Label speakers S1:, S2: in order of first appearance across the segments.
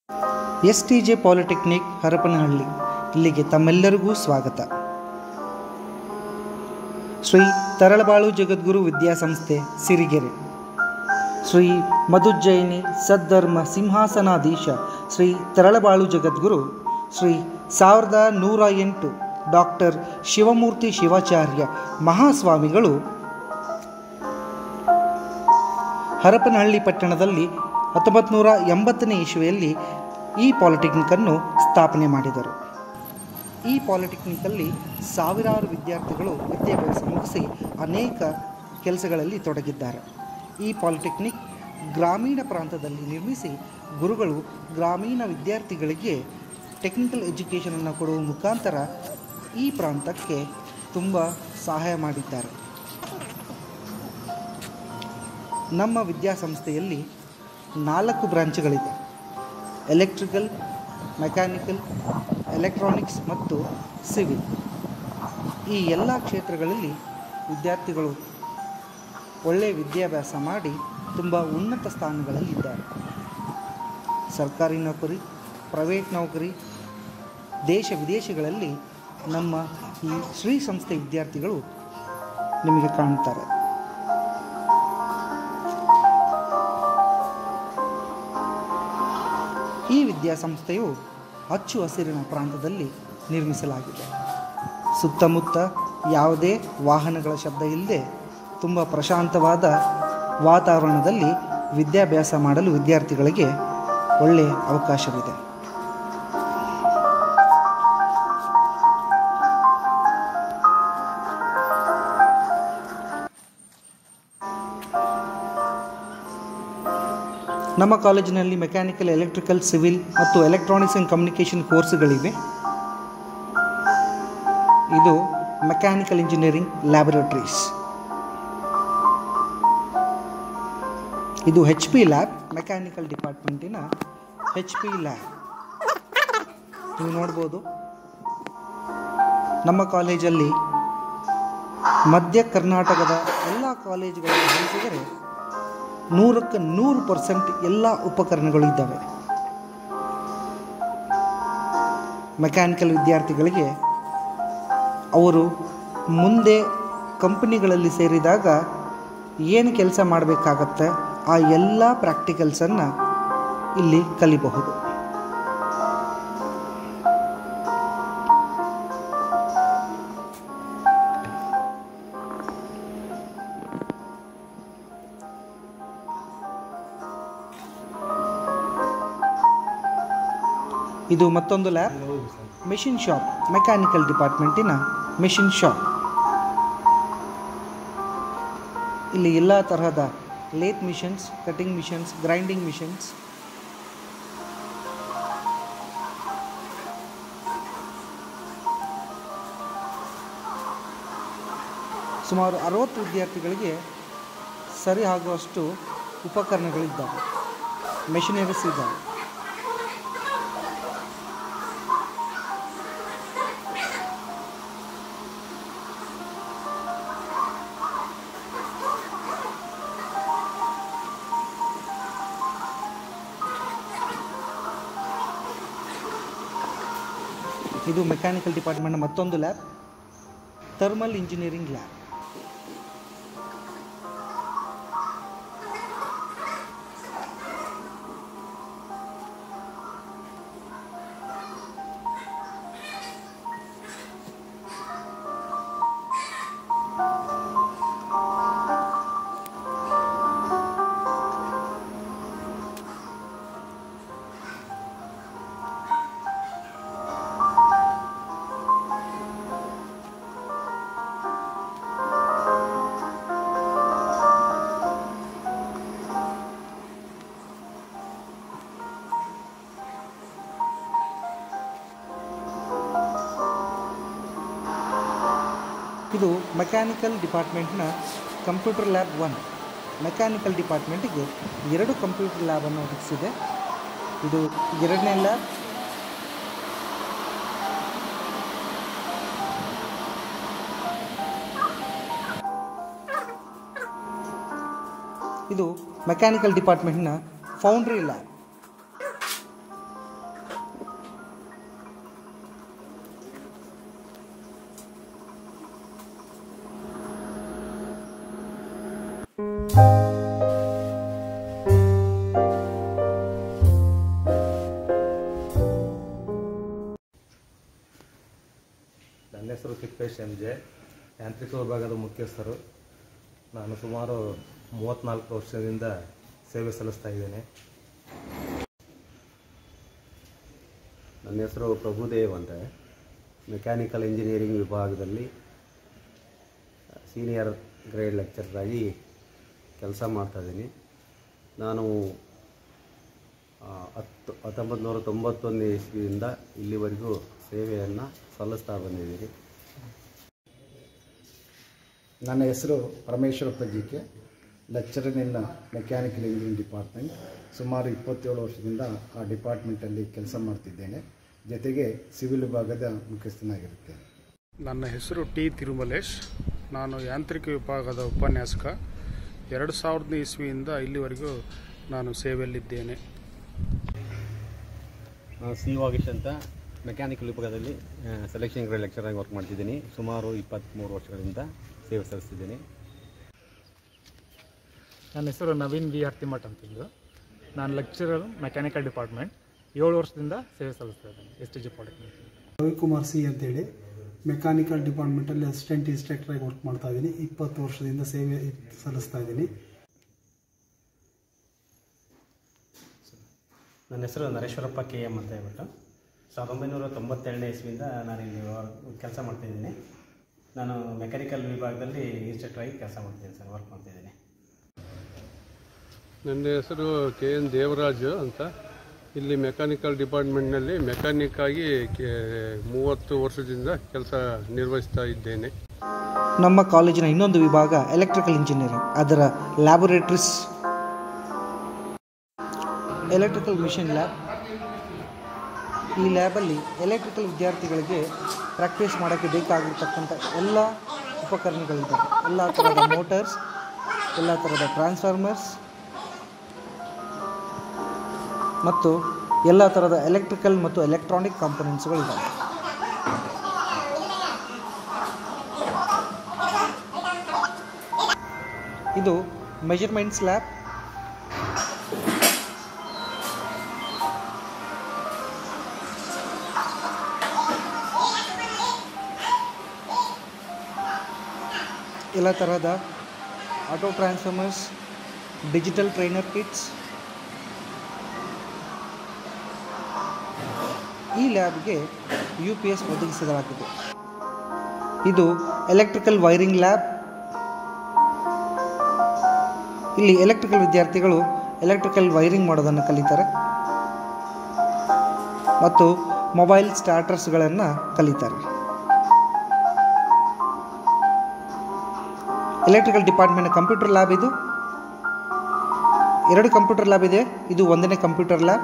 S1: S T J polytechnic Harapanahalli ಇಲ್ಲಿಗೆ ತಮ್ಮೆಲ್ಲರಿಗೂ ಸ್ವಾಗತ ಶ್ರೀ ತರಳಬಾಳು ಜಗದ್ಗುರು ವಿದ್ಯಾಸಂಸ್ಥೆ ಸಿರಿಗೆರೆ ಶ್ರೀ ಮಧುಜ್ಜಯಿನಿ ಸದ್ಧರ್ಮ ಸಿಂಹಾಸನಾಧೀಶ ಶ್ರೀ ತರಳಬಾಳು ಜಗದ್ಗುರು ಶ್ರೀ ಸಾವಿರದ ನೂರ ಎಂಟು ಡಾಕ್ಟರ್ ಶಿವಮೂರ್ತಿ ಶಿವಾಚಾರ್ಯ ಮಹಾಸ್ವಾಮಿಗಳು ಹರಪನಹಳ್ಳಿ ಪಟ್ಟಣದಲ್ಲಿ ಹತ್ತೊಂಬತ್ತು ನೂರ ಎಂಬತ್ತನೇ ಇಸ್ವಿಯಲ್ಲಿ ಈ ಪಾಲಿಟೆಕ್ನಿಕನ್ನು ಸ್ಥಾಪನೆ ಮಾಡಿದರು ಈ ಪಾಲಿಟೆಕ್ನಿಕಲ್ಲಿ ಸಾವಿರಾರು ವಿದ್ಯಾರ್ಥಿಗಳು ವಿದ್ಯಾಭ್ಯಾಸ ಮುಗಿಸಿ ಅನೇಕ ಕೆಲಸಗಳಲ್ಲಿ ತೊಡಗಿದ್ದಾರೆ ಈ ಪಾಲಿಟೆಕ್ನಿಕ್ ಗ್ರಾಮೀಣ ಪ್ರಾಂತದಲ್ಲಿ ನಿರ್ಮಿಸಿ ಗುರುಗಳು ಗ್ರಾಮೀಣ ವಿದ್ಯಾರ್ಥಿಗಳಿಗೆ ಟೆಕ್ನಿಕಲ್ ಎಜುಕೇಷನನ್ನು ಕೊಡುವ ಮುಖಾಂತರ ಈ ಪ್ರಾಂತಕ್ಕೆ ತುಂಬ ಸಹಾಯ ಮಾಡಿದ್ದಾರೆ ನಮ್ಮ ವಿದ್ಯಾಸಂಸ್ಥೆಯಲ್ಲಿ ನಾಲ್ಕು ಬ್ರಾಂಚ್ಗಳಿದೆ ಎಲೆಕ್ಟ್ರಿಕಲ್ ಮೆಕ್ಯಾನಿಕಲ್ ಎಲೆಕ್ಟ್ರಾನಿಕ್ಸ್ ಮತ್ತು ಸಿವಿಲ್ ಈ ಎಲ್ಲ ಕ್ಷೇತ್ರಗಳಲ್ಲಿ ವಿದ್ಯಾರ್ಥಿಗಳು ಒಳ್ಳೆಯ ವಿದ್ಯಾಭ್ಯಾಸ ಮಾಡಿ ತುಂಬ ಉನ್ನತ ಸ್ಥಾನಗಳಲ್ಲಿದ್ದಾರೆ ಸರ್ಕಾರಿ ನೌಕರಿ ಪ್ರೈವೇಟ್ ನೌಕರಿ ದೇಶ ವಿದೇಶಗಳಲ್ಲಿ ನಮ್ಮ ಈ ಶ್ರೀ ಸಂಸ್ಥೆ ವಿದ್ಯಾರ್ಥಿಗಳು ನಿಮಗೆ ಕಾಣುತ್ತಾರೆ ಈ ವಿದ್ಯಾಸಂಸ್ಥೆಯು ಅಚ್ಚು ಹಸಿರಿನ ಪ್ರಾಂತದಲ್ಲಿ ನಿರ್ಮಿಸಲಾಗಿದೆ ಸುತ್ತಮುತ್ತ ಯಾವುದೇ ವಾಹನಗಳ ಶಬ್ದ ಇಲ್ಲದೆ ತುಂಬ ಪ್ರಶಾಂತವಾದ ವಾತಾವರಣದಲ್ಲಿ ವಿದ್ಯಾಭ್ಯಾಸ ಮಾಡಲು ವಿದ್ಯಾರ್ಥಿಗಳಿಗೆ ಒಳ್ಳೆಯ ಅವಕಾಶವಿದೆ ನಮ್ಮ ಕಾಲೇಜಿನಲ್ಲಿ ಮೆಕ್ಯಾನಿಕಲ್ ಎಲೆಕ್ಟ್ರಿಕಲ್ ಸಿವಿಲ್ ಮತ್ತು ಎಲೆಕ್ಟ್ರಾನಿಕ್ಸ್ ಆ್ಯಂಡ್ ಕಮ್ಯುನಿಕೇಷನ್ ಕೋರ್ಸ್ಗಳಿವೆ ಇದು ಮೆಕ್ಯಾನಿಕಲ್ ಇಂಜಿನಿಯರಿಂಗ್ ಲ್ಯಾಬೊರೇಟರೀಸ್ ಇದು ಹೆಚ್ ಪಿ ಲ್ಯಾಬ್ ಮೆಕ್ಯಾನಿಕಲ್ ಡಿಪಾರ್ಟ್ಮೆಂಟಿನ ಹೆಚ್ ಪಿ ಲ್ಯಾಬ್ ನೀವು ನೋಡ್ಬೋದು ನಮ್ಮ ಕಾಲೇಜಲ್ಲಿ ಮಧ್ಯ ಕರ್ನಾಟಕದ ಎಲ್ಲ ಕಾಲೇಜುಗಳಿಗೆ ಹೋಲಿಸಿದರೆ ನೂರಕ್ಕೆ ನೂರು ಪರ್ಸೆಂಟ್ ಎಲ್ಲ ಉಪಕರಣಗಳು ಇದ್ದಾವೆ ಮೆಕ್ಯಾನಿಕಲ್ ವಿದ್ಯಾರ್ಥಿಗಳಿಗೆ ಅವರು ಮುಂದೆ ಕಂಪನಿಗಳಲ್ಲಿ ಸೇರಿದಾಗ ಏನು ಕೆಲಸ ಮಾಡಬೇಕಾಗತ್ತೆ ಆ ಎಲ್ಲ ಪ್ರಾಕ್ಟಿಕಲ್ಸನ್ನು ಇಲ್ಲಿ ಕಲಿಬಹುದು ಇದು ಮತ್ತೊಂದು ಲ್ಯಾಬ್ ಮೆಷಿನ್ ಶಾಪ್ ಮೆಕ್ಯಾನಿಕಲ್ ಡಿಪಾರ್ಟ್ಮೆಂಟಿನ ಮೆಷಿನ್ ಶಾಪ್ ಇಲ್ಲಿ ಎಲ್ಲ ತರಹದ lathe machines cutting machines grinding machines ಸುಮಾರು ಅರವತ್ತು ವಿದ್ಯಾರ್ಥಿಗಳಿಗೆ ಸರಿ ಆಗುವಷ್ಟು ಉಪಕರಣಗಳಿದ್ದಾವೆ ಮೆಷಿನರೀಸ್ ಇದ್ದಾವೆ ಇದು ಮೆಕ್ಯಾನಿಕಲ್ ಡಿಪಾರ್ಟ್ಮೆಂಟ್ ಮತ್ತೊಂದು ಲ್ಯಾಬ್ ಥರ್ಮಲ್ ಇಂಜಿನಿಯರಿಂಗ್ ಲ್ಯಾಬ್ ಇದು ಮೆಕ್ಯಾನಿಕಲ್ ಡಿಪಾರ್ಟ್ಮೆಂಟ್ನ ಕಂಪ್ಯೂಟರ್ ಲ್ಯಾಬ್ ಒನ್ ಮೆಕ್ಯಾನಿಕಲ್ ಡಿಪಾರ್ಟ್ಮೆಂಟಿಗೆ ಎರಡು ಕಂಪ್ಯೂಟರ್ ಲ್ಯಾಬನ್ನು ಒದಗಿಸಿದೆ ಇದು ಎರಡನೇ ಲ್ಯಾಬ್ ಇದು ಮೆಕ್ಯಾನಿಕಲ್ ಡಿಪಾರ್ಟ್ಮೆಂಟ್ನ ಫೌಂಡ್ರಿ ಲ್ಯಾಬ್
S2: ನನ್ನ ಹೆಸರು ತಿಪ್ಪೇಶ್ ಎಂ ಜೆ ಯಾಂತ್ರಿಕ ವಿಭಾಗದ ಮುಖ್ಯಸ್ಥರು ನಾನು ಸುಮಾರು ಮೂವತ್ತ್ನಾಲ್ಕು ವರ್ಷದಿಂದ ಸೇವೆ ಸಲ್ಲಿಸ್ತಾ ಇದ್ದೇನೆ
S3: ನನ್ನ ಹೆಸರು ಪ್ರಭುದೇವ್ ಅಂತ ಮೆಕ್ಯಾನಿಕಲ್ ಇಂಜಿನಿಯರಿಂಗ್ ವಿಭಾಗದಲ್ಲಿ ಸೀನಿಯರ್ ಗ್ರೇಡ್ ಲೆಕ್ಚರರ್ ಆಗಿ ಕೆಲಸ ಮಾಡ್ತಾಯಿದ್ದೀನಿ ನಾನು ಆ, ಹತ್ತು ಹತ್ತೊಂಬತ್ತು ನೂರ ತೊಂಬತ್ತೊಂದನೇ ಇಸ್ವಿಯಿಂದ ಇಲ್ಲಿವರೆಗೂ ಸೇವೆಯನ್ನು ಸಲ್ಲಿಸ್ತಾ ಬಂದಿದ್ದೀನಿ
S4: ನನ್ನ ಹೆಸರು ಪರಮೇಶ್ವರ ಪ್ರಜಿಕೆ lecturer in mechanical engineering department ಸುಮಾರು ಇಪ್ಪತ್ತೇಳು ವರ್ಷದಿಂದ ಆ ಡಿಪಾರ್ಟ್ಮೆಂಟಲ್ಲಿ ಕೆಲಸ ಮಾಡ್ತಿದ್ದೇನೆ ಜೊತೆಗೆ ಸಿವಿಲ್ ವಿಭಾಗದ ಮುಖ್ಯಸ್ಥನಾಗಿರುತ್ತೇನೆ
S5: ನನ್ನ ಹೆಸರು ಟಿ ತಿರುಮಲೇಶ್ ನಾನು ಯಾಂತ್ರಿಕ ವಿಭಾಗದ ಉಪನ್ಯಾಸಕ ಎರಡು ಸಾವಿರದ ಇಸ್ವಿಯಿಂದ ಇಲ್ಲಿವರೆಗೂ ನಾನು ಸೇವೆಯಲ್ಲಿದ್ದೇನೆ
S3: ನಾನು ಸಿ ವಾಗೇಶ್ ಅಂತ ಮೆಕ್ಯಾನಿಕಲ್ ವಿಭಾಗದಲ್ಲಿ ಸೆಲೆಕ್ಷನ್ ಗ್ರೇಡ್ ಲೆಕ್ಚರ್ ಆಗಿ ವರ್ಕ್ ಮಾಡ್ತಿದ್ದೀನಿ ಸುಮಾರು ಇಪ್ಪತ್ತ್ಮೂರು ವರ್ಷಗಳಿಂದ ಸೇವೆ ಸಲ್ಲಿಸ್ತಿದ್ದೀನಿ
S6: ನನ್ನ ಹೆಸರು ನವೀನ್ ವಿ ಹರ್ತಿಮಠ್ ಅಂತಿದ್ದು ನಾನು ಲೆಕ್ಚರರ್ ಮೆಕ್ಯಾನಿಕಲ್ ಡಿಪಾರ್ಟ್ಮೆಂಟ್ ಏಳು ವರ್ಷದಿಂದ ಸೇವೆ ಸಲ್ಲಿಸ್ತಾ ಇದ್ದೇನೆ S T G polytechnic
S7: Ravikumar C ಅಂತೇಳಿ ಮೆಕ್ಯಾನಿಕಲ್ ಡಿಪಾರ್ಟ್ಮೆಂಟಲ್ಲಿ ಅಸಿಸ್ಟೆಂಟ್ ಇನ್ಸ್ಟ್ರಕ್ಟರಾಗಿ ವರ್ಕ್ ಮಾಡ್ತಾ ಇದ್ದೀನಿ ಇಪ್ಪತ್ತು ವರ್ಷದಿಂದ ಸೇವೆ ಸಲ್ಲಿಸ್ತಾ ಇದ್ದೀನಿ
S8: ನನ್ನ ಹೆಸರು ನರೇಶ್ವರಪ್ಪ ಕೆ ಎಮ್ ಅಂತ ಹೇಳ್ಬಿಟ್ಟು ಸಾವಿರದ ಒಂಬೈನೂರ ತೊಂಬತ್ತೆರಡನೇ ಇಸ್ವಿಯಿಂದ ನಾನು ಇಲ್ಲಿ ಕೆಲಸ ಮಾಡ್ತಿದ್ದೀನಿ ನಾನು ಮೆಕ್ಯಾನಿಕಲ್ ವಿಭಾಗದಲ್ಲಿ ಇನ್ಸ್ಟ್ರಕ್ಟರಾಗಿ ಕೆಲಸ ಮಾಡ್ತಿದ್ದೀನಿ ಸರ್ ವರ್ಕ್ ಮಾಡ್ತಿದ್ದೀನಿ
S9: ನನ್ನ ಹೆಸರು ಕೆ ಎನ್ ದೇವರಾಜು ಅಂತ ಇಲ್ಲಿ ಮೆಕ್ಯಾನಿಕಲ್ ಡಿಪಾರ್ಟ್ಮೆಂಟ್ನಲ್ಲಿ ಮೆಕ್ಯಾನಿಕ್ ಆಗಿ ಕೆ- ಮೂವತ್ತು ವರ್ಷದಿಂದ ಕೆಲಸ ನಿರ್ವಹಿಸ್ತಾ ಇದ್ದೇನೆ
S1: ನಮ್ಮ ಕಾಲೇಜಿನ ಇನ್ನೊಂದು ವಿಭಾಗ ಎಲೆಕ್ಟ್ರಿಕಲ್ ಇಂಜಿನಿಯರಿಂಗ್ ಅದರ ಲ್ಯಾಬೊರೇಟರೀಸ್ ಎಲೆಕ್ಟ್ರಿಕಲ್ ಮಿಷನ್ ಲ್ಯಾಬ್ ಈ ಲ್ಯಾಬಲ್ಲಿ ಎಲೆಕ್ಟ್ರಿಕಲ್ ವಿದ್ಯಾರ್ಥಿಗಳಿಗೆ ಪ್ರಾಕ್ಟೀಸ್ ಮಾಡೋಕ್ಕೆ ಬೇಕಾಗಿರ್ತಕ್ಕಂಥ ಎಲ್ಲ ಉಪಕರಣಗಳಿದ್ದಾವೆ ಎಲ್ಲ ಥರದ ಮೋಟರ್ಸ್ ಎಲ್ಲ ಥರದ ಟ್ರಾನ್ಸ್ಫಾರ್ಮರ್ಸ್ ಮತ್ತು ಎಲ್ಲ ಥರದ ಎಲೆಕ್ಟ್ರಿಕಲ್ ಮತ್ತು ಎಲೆಕ್ಟ್ರಾನಿಕ್ ಕಾಂಪೊನೆಂಟ್ಸ್ಗಳಿದ್ದಾವೆ ಇದು ಮೆಜರ್ಮೆಂಟ್ಸ್ ಲ್ಯಾಬ್ ಎಲ್ಲ ತರಹದ auto transformers digital trainer kits ಈ ಲ್ಯಾಬ್ಗೆ ಯು ಪಿ ಎಸ್ ಒದಗಿಸಲಾಗಿದೆ ಇದು ಎಲೆಕ್ಟ್ರಿಕಲ್ ವೈರಿಂಗ್ ಲ್ಯಾಬ್ ಇಲ್ಲಿ ಎಲೆಕ್ಟ್ರಿಕಲ್ ವಿದ್ಯಾರ್ಥಿಗಳು ಎಲೆಕ್ಟ್ರಿಕಲ್ ವೈರಿಂಗ್ ಮಾಡೋದನ್ನು ಕಲಿತಾರೆ ಮತ್ತು ಮೊಬೈಲ್ ಸ್ಟಾರ್ಟರ್ಸ್ಗಳನ್ನು ಕಲಿತಾರೆ ಎಲೆಕ್ಟ್ರಿಕಲ್ ಡಿಪಾರ್ಟ್ಮೆಂಟ್ ಕಂಪ್ಯೂಟರ್ ಲ್ಯಾಬ್ ಇದು ಎರಡು ಕಂಪ್ಯೂಟರ್ ಲ್ಯಾಬ್ ಇದೆ ಇದು ಒಂದನೇ ಕಂಪ್ಯೂಟರ್ ಲ್ಯಾಬ್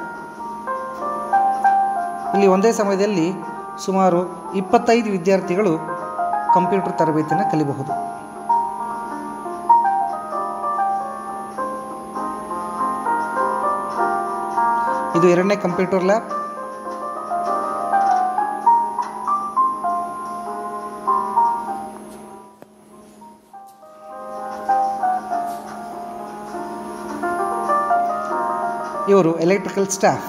S1: ಇಲ್ಲಿ ಒಂದೇ ಸಮಯದಲ್ಲಿ ಸುಮಾರು ಇಪ್ಪತ್ತೈದು ವಿದ್ಯಾರ್ಥಿಗಳು ಕಂಪ್ಯೂಟರ್ ತರಬೇತಿಯನ್ನು ಕಲಿಬಹುದು ಇದು ಎರಡನೇ ಕಂಪ್ಯೂಟರ್ ಲ್ಯಾಬ್ ಇವರು ಎಲೆಕ್ಟ್ರಿಕಲ್ ಸ್ಟಾಫ್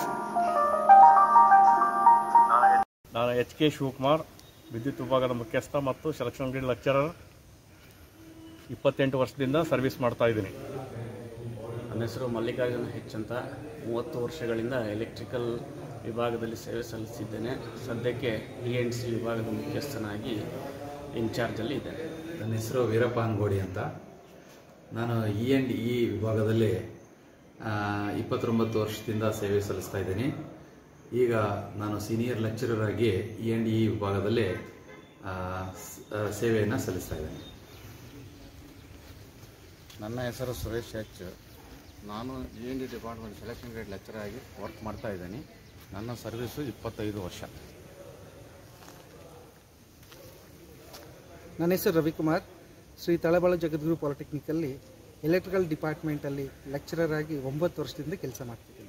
S10: ನಾನು ಎಚ್ ಕೆ ಶಿವಕುಮಾರ್ ವಿದ್ಯುತ್ ವಿಭಾಗದ ಮುಖ್ಯಸ್ಥ ಮತ್ತು ಸೆಲೆಕ್ಷನ್ ಗ್ರೇಡ್ ಲೆಕ್ಚರರ್ ಇಪ್ಪತ್ತೆಂಟು ವರ್ಷದಿಂದ ಸರ್ವಿಸ್ ಮಾಡ್ತಾ ಇದ್ದೀನಿ
S11: ನನ್ನ ಹೆಸರು ಮಲ್ಲಿಕಾರ್ಜುನ ಹೆಚ್ ಅಂತ ಮೂವತ್ತು ವರ್ಷಗಳಿಂದ ಎಲೆಕ್ಟ್ರಿಕಲ್ ವಿಭಾಗದಲ್ಲಿ ಸೇವೆ ಸಲ್ಲಿಸಿದ್ದೇನೆ ಸದ್ಯಕ್ಕೆ ಇ ಎನ್ ಸಿ ವಿಭಾಗದ ಮುಖ್ಯಸ್ಥನಾಗಿ ಇನ್ಚಾರ್ಜಲ್ಲಿ ಇದ್ದೇನೆ
S12: ನನ್ನ ಹೆಸರು ವೀರಪ್ಪ ಅಂಗೋಡಿ ಅಂತ ನಾನು ಇ ಆ್ಯಂಡ್ ಇ ವಿಭಾಗದಲ್ಲಿ ಆ, ಇಪ್ಪತ್ತೊಂಬತ್ತು ವರ್ಷದಿಂದ ಸೇವೆ ಸಲ್ಲಿಸ್ತಾ ಇದ್ದೀನಿ ಈಗ ನಾನು ಸೀನಿಯರ್ ಲೆಕ್ಚರರ್ ಆಗಿ ಇ ಆ್ಯಂಡ್ ಇ ವಿಭಾಗದಲ್ಲಿ ಆ, ಸ್- ಆ, ಸೇವೆಯನ್ನು ಸಲ್ಲಿಸ್ತಾ ಇದ್ದೀನಿ
S13: ನನ್ನ ಹೆಸರು ಸುರೇಶ್ ಎಚ್ ನಾನು E N D department selection grade lecture ಆಗಿ ವರ್ಕ್ ಮಾಡ್ತಾ ಇದ್ದೀನಿ ನನ್ನ ಸರ್ವಿಸು ಇಪ್ಪತ್ತೈದು ವರ್ಷ
S1: ನನ್ನ ಹೆಸರು ರವಿಕುಮಾರ್ ಶ್ರೀ ತಳಬಾಳು ಜಗದ್ಗುರು ಪಾಲಿಟೆಕ್ನಿಕಲ್ಲಿ ಎಲೆಕ್ಟ್ರಿಕಲ್ ಡಿಪಾರ್ಟ್ಮೆಂಟಲ್ಲಿ ಲೆಕ್ಚರರ್ ಆಗಿ ಒಂಬತ್ತು ವರ್ಷದಿಂದ ಕೆಲಸ ಮಾಡ್ತಿದ್ದೀನಿ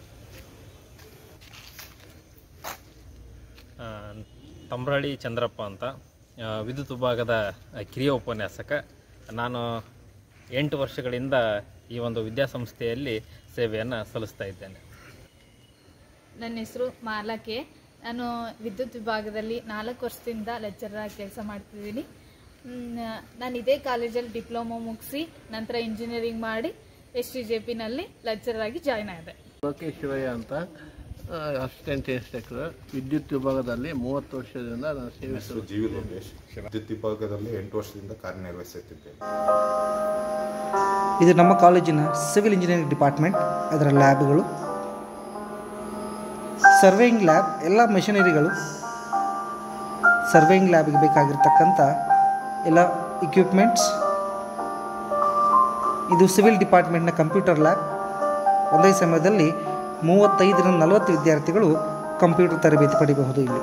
S14: ಆ, ತಮ್ರಳ್ಳಿ ಚಂದ್ರಪ್ಪ ಅಂತ ಆ, ವಿದ್ಯುತ್ ವಿಭಾಗದ ಕಿರಿಯ ಉಪನ್ಯಾಸಕ ನಾನು ಎಂಟು ವರ್ಷಗಳಿಂದ ಈ ಒಂದು ವಿದ್ಯಾಸಂಸ್ಥೆಯಲ್ಲಿ ಸೇವೆಯನ್ನು ಸಲ್ಲಿಸ್ತಾ ಇದ್ದೇನೆ
S15: ನನ್ನ ಹೆಸರು ಮಾಲಕೆ ನಾನು ವಿದ್ಯುತ್ ವಿಭಾಗದಲ್ಲಿ ನಾಲ್ಕು ವರ್ಷದಿಂದ ಲೆಕ್ಚರರ್ ಆಗಿ ಕೆಲಸ ಮಾಡ್ತಿದ್ದೀನಿ ಮ್, ನಾನು ಇದೇ ಕಾಲೇಜಲ್ಲಿ ಡಿಪ್ಲೊಮೊ ಮುಗಿಸಿ ನಂತರ ಇಂಜಿನಿಯರಿಂಗ್ ಮಾಡಿ ಎಸ್ ಟಿ ಜೆ ಪಿನಲ್ಲಿ ಲೆಕ್ಚರರ್ ಆಗಿ ಜಾಯ್ನ್ ಆದೆ
S16: ಲೋಕೇಶ್ ಶಿವಯ್ಯ ಅಂತ ಅಸಿಸ್ಟೆಂಟ್ ಇನ್ಸ್ಪೆಕ್ಟರ್ ವಿದ್ಯುತ್ ವಿಭಾಗದಲ್ಲಿ ಮೂವತ್ತು ವರ್ಷದಿಂದ ನಾನು ಸೇವೆ
S17: ಹೆಸರು ಜಿ ವಿ ಲೋಕೇಶ್ ವಿದ್ಯುತ್ ವಿಭಾಗದಲ್ಲಿ ಎಂಟು ವರ್ಷದಿಂದ ಕಾರ್ಯನಿರ್ವಹಿಸುತ್ತಿದ್ದೇನೆ
S1: ಇದು ನಮ್ಮ ಕಾಲೇಜಿನ ಸಿವಿಲ್ ಇಂಜಿನಿಯರಿಂಗ್ ಡಿಪಾರ್ಟ್ಮೆಂಟ್ ಅದರ ಲ್ಯಾಬ್ಗಳು ಸರ್ವೇಯಿಂಗ್ ಲ್ಯಾಬ್ ಎಲ್ಲ ಮೆಷಿನರಿಗಳು ಸರ್ವೇಯಿಂಗ್ ಲ್ಯಾಬ್ಗೆ ಬೇಕಾಗಿರ್ತಕ್ಕಂಥ ಎಲ್ಲ ಇಕ್ವಿಪ್ಮೆಂಟ್ಸ್ ಇದು ಸಿವಿಲ್ ಡಿಪಾರ್ಟ್ಮೆಂಟ್ನ ಕಂಪ್ಯೂಟರ್ ಲ್ಯಾಬ್ ಒಂದೇ ಸಮಯದಲ್ಲಿ ಮೂವತ್ತೈದರಿಂದ ನಲವತ್ತು ವಿದ್ಯಾರ್ಥಿಗಳು ಕಂಪ್ಯೂಟರ್ ತರಬೇತಿ ಪಡೆಯಬಹುದು ಇಲ್ಲಿ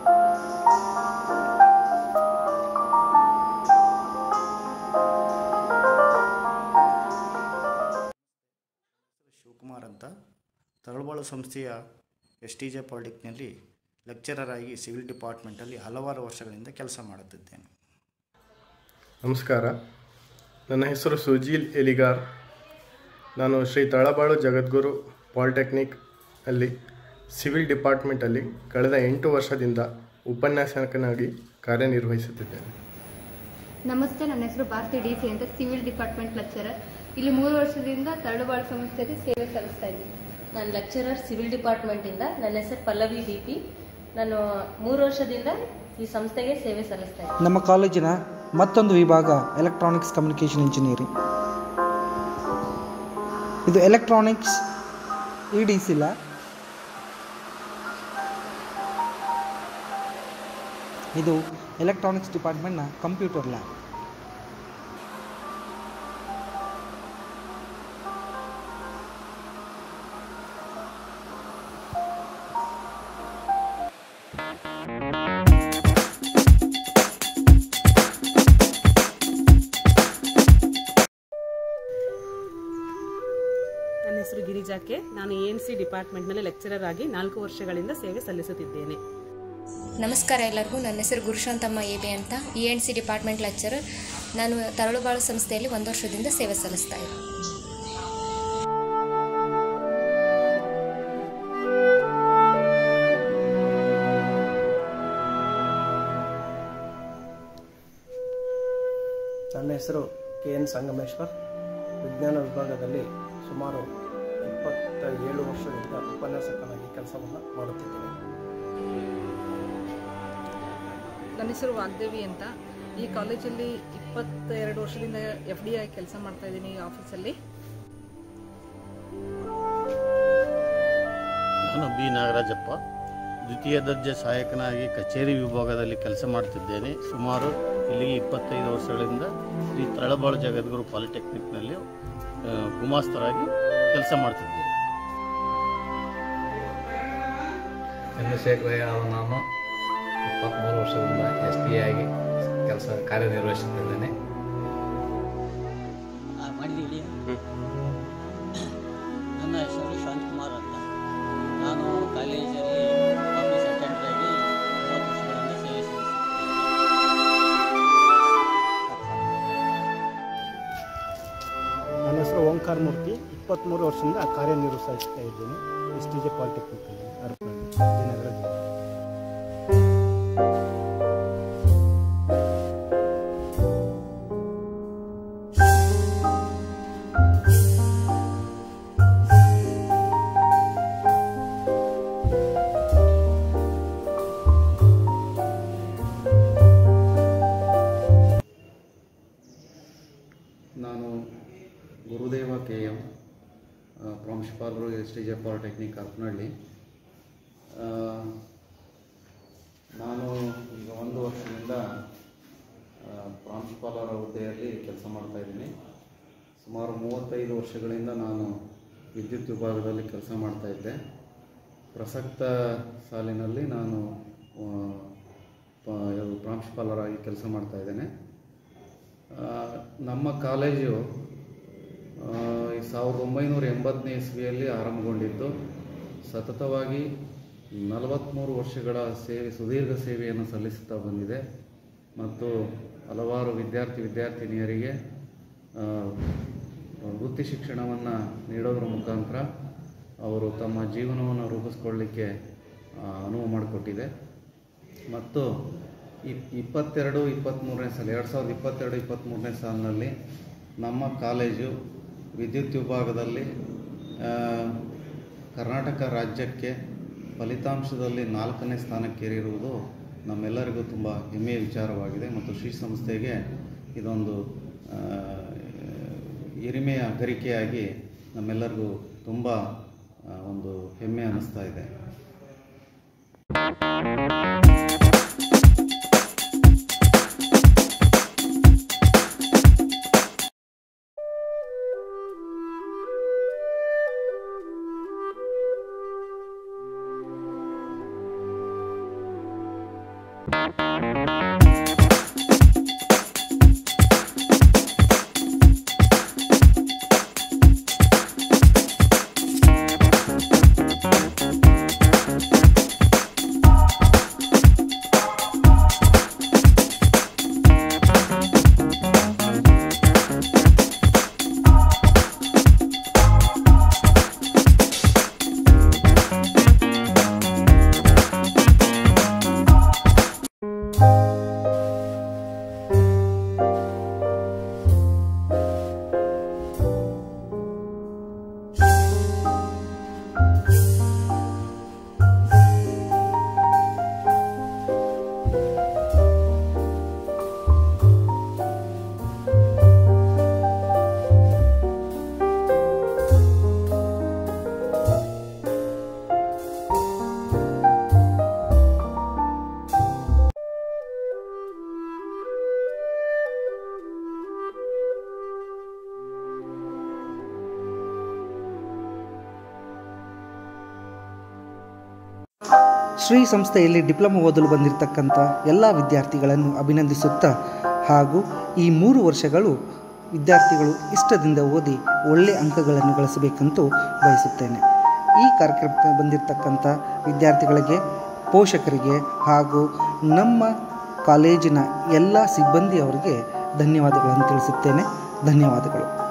S18: ಶಿವಕುಮಾರ್ ಅಂತ ತರಳಬಾಳು ಸಂಸ್ಥೆಯ ಎಸ್ ಟಿ ಜೆ ಪಾಲಿಟೆಕ್ನಲ್ಲಿ ಲೆಕ್ಚರರ್ ಆಗಿ ಸಿವಿಲ್ ಡಿಪಾರ್ಟ್ಮೆಂಟಲ್ಲಿ ಹಲವಾರು ವರ್ಷಗಳಿಂದ ಕೆಲಸ ಮಾಡುತ್ತಿದ್ದೇನೆ
S19: ನಮಸ್ಕಾರ ನನ್ನ ಹೆಸರು ಸುಜೀಲ್ ಎಲಿಗಾರ್ ನಾನು ಶ್ರೀ ತಳಬಾಳು ಜಗದ್ಗುರು ಪಾಲಿಟೆಕ್ನಿಕ್ ಅಲ್ಲಿ ಸಿವಿಲ್ ಡಿಪಾರ್ಟ್ಮೆಂಟಲ್ಲಿ ಕಳೆದ ಎಂಟು ವರ್ಷದಿಂದ ಉಪನ್ಯಾಸಕನಾಗಿ ಕಾರ್ಯನಿರ್ವಹಿಸುತ್ತಿದ್ದೇನೆ
S20: ನಮಸ್ತೆ ನನ್ನ ಹೆಸರು ಭಾರತಿ ಡಿ ಸಿ ಅಂತ ಸಿವಿಲ್ ಡಿಪಾರ್ಟ್ಮೆಂಟ್ ಲೆಕ್ಚರರ್ ಇಲ್ಲಿ ಮೂರು ವರ್ಷದಿಂದ ತರಳುಬಾಳು ಸಂಸ್ಥೆಯಲ್ಲಿ ಸೇವೆ ಸಲ್ಲಿಸ್ತಾ ಇದ್ದೀನಿ
S21: ನಾನು ಲೆಕ್ಚರರ್ ಸಿವಿಲ್ ಡಿಪಾರ್ಟ್ಮೆಂಟಿಂದ ನನ್ನ ಹೆಸರು ಪಲ್ಲವಿ ಡಿ ಪಿ ನಾನು ಮೂರು ವರ್ಷದಿಂದ ಈ ಸಂಸ್ಥೆಗೆ ಸೇವೆ ಸಲ್ಲಿಸ್ತಾ ಇದ್ದೀನಿ
S1: ನಮ್ಮ ಕಾಲೇಜಿನ ಮತ್ತೊಂದು ವಿಭಾಗ ಎಲೆಕ್ಟ್ರಾನಿಕ್ಸ್ ಕಮ್ಯುನಿಕೇಷನ್ ಇಂಜಿನಿಯರಿಂಗ್ ಇದು electronics E D C lab ಇದು ಎಲೆಕ್ಟ್ರಾನಿಕ್ಸ್ ಡಿಪಾರ್ಟ್ಮೆಂಟ್ನ ಕಂಪ್ಯೂಟರ್ ಲ್ಯಾಬ್
S22: ನನ್ನ ಹೆಸರು ಗಿರಿಜಾಕೆ ನಾನು ಎ ಎನ್ ಸಿ ಡಿಪಾರ್ಟ್ಮೆಂಟ್ನಲ್ಲಿ ಲೆಕ್ಚರರ್ ಆಗಿ ನಾಲ್ಕು ವರ್ಷಗಳಿಂದ ಸೇವೆ ಸಲ್ಲಿಸುತ್ತಿದ್ದೇನೆ
S23: ನಮಸ್ಕಾರ ಎಲ್ಲರಿಗೂ ನನ್ನ ಹೆಸರು ಗುರುಶಾಂತಮ್ಮ ಎ ಬಿ ಅಂತ E N C department lecturer ನಾನು ತರಳುಬಾಳು ಸಂಸ್ಥೆಯಲ್ಲಿ ಒಂದು ವರ್ಷದಿಂದ ಸೇವೆ ಸಲ್ಲಿಸ್ತಾ ಇದ್ದೀನಿ
S24: ನನ್ನ ಹೆಸರು ಕೆ ಎನ್ ಸಂಗಮೇಶ್ವರ್ ವಿಜ್ಞಾನ ವಿಭಾಗದಲ್ಲಿ ಸುಮಾರು ಇಪ್ಪತ್ತ ಏಳು ವರ್ಷದಿಂದ ಉಪನ್ಯಾಸಕನಾಗಿ ಕೆಲಸವನ್ನು ಮಾಡುತ್ತಿದ್ದೇನೆ
S25: ನನ್ನ ಹೆಸರು ವಾಗ್ದೇವಿ ಅಂತ ಈ ಕಾಲೇಜಲ್ಲಿ ಇಪ್ಪತ್ತೆರಡು ವರ್ಷದಿಂದ ಎಫ್ ಡಿ ಆಗಿ ಕೆಲಸ ಮಾಡ್ತಾ ಇದ್ದೀನಿ ಈ ಆಫೀಸಲ್ಲಿ
S26: ನಾನು ಬಿ ನಾಗರಾಜಪ್ಪ ದ್ವಿತೀಯ ದರ್ಜೆ ಸಹಾಯಕನಾಗಿ ಕಚೇರಿ ವಿಭಾಗದಲ್ಲಿ ಕೆಲಸ ಮಾಡ್ತಿದ್ದೇನೆ ಸುಮಾರು ಇಲ್ಲಿಗೆ ಇಪ್ಪತ್ತೈದು ವರ್ಷಗಳಿಂದ ಶ್ರೀ ತಳಬಾಳು ಜಗದ್ಗುರು ಪಾಲಿಟೆಕ್ನಿಕ್ನಲ್ಲಿ ಆ, ಗುಮಾಸ್ತರಾಗಿ ಕೆಲಸ ಮಾಡ್ತಿದ್ದೇನೆ
S12: ಚಂದ್ರಶೇಖರಯ್ಯ ಅವರು ನಾನು ಇಪ್ಪತ್ತ್ಮೂರು ವರ್ಷದಿಂದ ಎಸ್ ಟಿ ಆಗಿ ಕೆಲಸ ಕಾರ್ಯನಿರ್ವಹಿಸುತ್ತಿದ್ದೇನೆ
S27: ಮಾಡಿದ್ದೀವಿ ನನ್ನ ಹೆಸರು ಶಾಂತಕುಮಾರ್ ಅಂತ ನಾನು ಕಾಲೇಜಲ್ಲಿ ಆಫೀಸ್ ಅಟೆಂಡರ್ ಆಗಿ ಮೂವತ್ತು ವರ್ಷಗಳಿಂದ ಸೇವೆ
S8: ನನ್ನ ಹೆಸರು ಓಂಕಾರ ಮೂರ್ತಿ ಇಪ್ಪತ್ತ್ಮೂರು ವರ್ಷದಿಂದ ಕಾರ್ಯನಿರ್ವಹಿಸ್ತಾ ಇದ್ದೇನೆ ಎಸ್ ಟಿ ಜೆ ಪಾಲಿಟೆಕ್ನಿಕಲ್ಲಿ ಅರಪನಹಳ್ಳಿ ವಿಜಯನಗರ ಜಿಲ್ಲೆ
S12: ನಾನು ಗುರುದೇವ ಕೆ ಎಂ ಪ್ರಾಂಶುಪಾಲರು S T J polytechnic Harapanahalli ಆ, ನಾನು ಈಗ ಒಂದು ವರ್ಷದಿಂದ ಆ, ಪ್ರಾಂಶುಪಾಲರ ಹುದ್ದೆಯಲ್ಲಿ ಕೆಲಸ ಮಾಡ್ತಾ ಇದ್ದೀನಿ ಸುಮಾರು ಮೂವತ್ತೈದು ವರ್ಷಗಳಿಂದ ನಾನು ವಿದ್ಯುತ್ ವಿಭಾಗದಲ್ಲಿ ಕೆಲಸ ಮಾಡ್ತಾ ಇದ್ದೆ ಪ್ರಸಕ್ತ ಸಾಲಿನಲ್ಲಿ ನಾನು ಆ, ಪ- ಇದು ಪ್ರಾಂಶುಪಾಲರಾಗಿ ಕೆಲಸ ಮಾಡ್ತಾ ಇದ್ದೇನೆ ಆ, ನಮ್ಮ ಕಾಲೇಜು ಆ, ಈ ಸಾವಿರದ ಒಂಬೈನೂರ ಎಂಬತ್ತನೇ ಇಸ್ವಿಯಲ್ಲಿ ಆರಂಭಗೊಂಡಿದ್ದು ಸತತವಾಗಿ ನಲವತ್ತ್ಮೂರು ವರ್ಷಗಳ ಸೇವೆ ಸುದೀರ್ಘ ಸೇವೆಯನ್ನು ಸಲ್ಲಿಸುತ್ತಾ ಬಂದಿದೆ ಮತ್ತು ಹಲವಾರು ವಿದ್ಯಾರ್ಥಿ ವಿದ್ಯಾರ್ಥಿನಿಯರಿಗೆ ಆ, ವೃತ್ತಿ ಶಿಕ್ಷಣವನ್ನು ನೀಡೋದ್ರ ಮುಖಾಂತರ ಅವರು ತಮ್ಮ ಜೀವನವನ್ನು ರೂಪಿಸ್ಕೊಳ್ಳಿಕ್ಕೆ ಆ, ಅನುವು ಮಾಡಿಕೊಟ್ಟಿದೆ ಮತ್ತು ಇಪ್ ಇಪ್ಪತ್ತೆರಡು ಇಪ್ಪತ್ತ್ಮೂರನೇ ಸಾಲ ಎರಡು ಸಾವಿರದ ಇಪ್ಪತ್ತೆರಡು ಇಪ್ಪತ್ತ್ಮೂರನೇ ಸಾಲಿನಲ್ಲಿ ನಮ್ಮ ಕಾಲೇಜು ವಿದ್ಯುತ್ ವಿಭಾಗದಲ್ಲಿ ಆ, ಕರ್ನಾಟಕ ರಾಜ್ಯಕ್ಕೆ ಫಲಿತಾಂಶದಲ್ಲಿ ನಾಲ್ಕನೇ ಸ್ಥಾನಕ್ಕೇರಿರುವುದು ನಮ್ಮೆಲ್ಲರಿಗೂ ತುಂಬ ಹೆಮ್ಮೆಯ ವಿಚಾರವಾಗಿದೆ ಮತ್ತು ಶ್ರೀ ಸಂಸ್ಥೆಗೆ ಇದೊಂದು ಆ, ಹಿರಿಮೆಯ ಗರಿಕೆಯಾಗಿ ನಮ್ಮೆಲ್ಲರಿಗೂ ತುಂಬ ಆ, ಒಂದು ಹೆಮ್ಮೆ ಅನ್ನಿಸ್ತಾ ಇದೆ
S1: ಶ್ರೀ ಸಂಸ್ಥೆಯಲ್ಲಿ ಡಿಪ್ಲೊಮಾ ಓದಲು ಬಂದಿರತಕ್ಕಂಥ ಎಲ್ಲ ವಿದ್ಯಾರ್ಥಿಗಳನ್ನು ಅಭಿನಂದಿಸುತ್ತಾ ಹಾಗೂ ಈ ಮೂರು ವರ್ಷಗಳು ವಿದ್ಯಾರ್ಥಿಗಳು ಇಷ್ಟದಿಂದ ಓದಿ ಒಳ್ಳೆಯ ಅಂಕಗಳನ್ನು ಗಳಿಸಬೇಕಂತೂ ಬಯಸುತ್ತೇನೆ ಈ ಕಾರ್ಯಕ್ರಮಕ್ಕೆ ಬಂದಿರತಕ್ಕಂಥ ವಿದ್ಯಾರ್ಥಿಗಳಿಗೆ ಪೋಷಕರಿಗೆ ಹಾಗೂ ನಮ್ಮ ಕಾಲೇಜಿನ ಎಲ್ಲ ಸಿಬ್ಬಂದಿಯವರಿಗೆ ಧನ್ಯವಾದಗಳನ್ನು ತಿಳಿಸುತ್ತೇನೆ ಧನ್ಯವಾದಗಳು